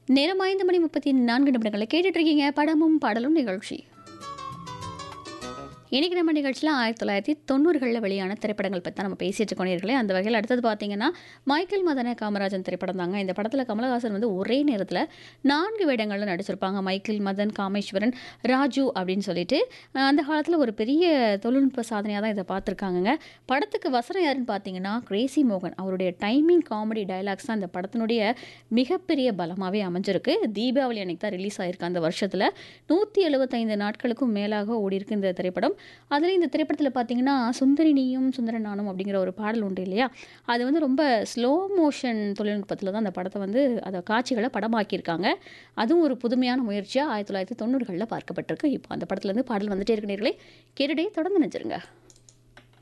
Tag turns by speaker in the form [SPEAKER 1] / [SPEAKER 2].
[SPEAKER 1] நேரம் ஐந்து மணி முப்பத்தி நான்கு நிமிடங்களை கேட்டுட்டு இருக்கீங்க படமும் பாடலும் நிகழ்ச்சி இன்றைக்கி நம்ம நிகழ்ச்சியில் ஆயிரத்தி தொள்ளாயிரத்தி தொண்ணூறுகளில் வெளியான திரைப்படங்கள் பற்றி தான் நம்ம பேசிட்டு இருக்கோம் நேயர்களே அந்த வகையில் அடுத்தது பார்த்தீங்கன்னா மைக்கேல் மதன காமராஜன் திரைப்படம் தாங்க இந்த படத்தில் கமலஹாசன் வந்து ஒரே நேரத்தில் நான்கு வேடங்களில் நடிச்சிருப்பாங்க மைக்கேல் மதன் காமேஸ்வரன் ராஜு அப்படின்னு சொல்லிட்டு அஹ் அந்த காலத்தில் ஒரு பெரிய தொழில்நுட்ப சாதனையாக தான் இதை பார்த்துருக்காங்கங்க படத்துக்கு வசனம் யாருன்னு பார்த்தீங்கன்னா கிரேசி மோகன் அவருடைய டைமிங் காமெடி டயலாக்ஸ் தான் இந்த படத்தினுடைய மிகப்பெரிய பலமாகவே அமைஞ்சிருக்கு தீபாவளி அன்னைக்கு தான் ரிலீஸ் ஆயிருக்கு அந்த வருஷத்தில் நூற்றி எழுபத்தைந்து நாட்களுக்கும் மேலாக ஓடிருக்கு இந்த திரைப்படம் அதில் இந்த திரைப்படத்தில் பார்த்தீங்கன்னா சுந்தரி நீயும் சுந்தர நானும் அப்படிங்கிற ஒரு பாடல் உண்டு இல்லையா அது வந்து ரொம்ப ஸ்லோ மோஷன் தொழில்நுட்பத்தில் தான் அந்த படத்தை வந்து அதை காட்சிகளை படமாக்கியிருக்காங்க அதுவும் ஒரு புதுமையான முயற்சியாக ஆயிரத்தி தொள்ளாயிரத்தி தொண்ணூறுகளில் பார்க்கப்பட்டிருக்கு இப்போ அந்த படத்துலேருந்து பாடல் வந்துட்டே இருக்க நேர்களே கேட்டுட்டே தொடர்ந்து நினைச்சிருங்க